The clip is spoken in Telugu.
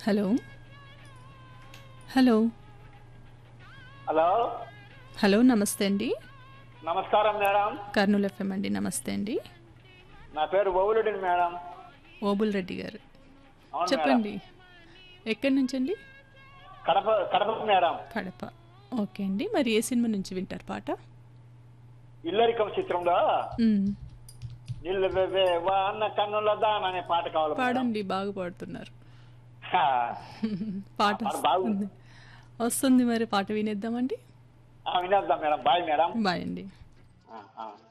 హలో హలో హలో హలో నమస్తే అండి నమస్కారం మేడం కర్నూలు ఎఫ్ఎం అండి నమస్తే అండి నా పేరు బొగులుడిని మేడం ఓబుల్ రెడ్డి గారు అవును చెప్పండి ఎక్కడి నుంచి అండి madam. Kadapa Kadapa madam Kadapa okay అండి మరి ఏ సినిమా నుంచి వింటారు పాట ఇల్లరికం చిత్రంలో మ్మ్. నిల్వే వాన కన్నుల దాన్ అనే పాట కావాలి మేడం. పాడండి బాగా పాడుతున్నారు హా. పాట పాట బాగుంది. వస్తుంది వస్తుంది మరి పాట వినేద్దామండి ఆ, వినేద్దాం మేడం బాయ్ మేడం బాయ్ అండి ఆ, ఆ.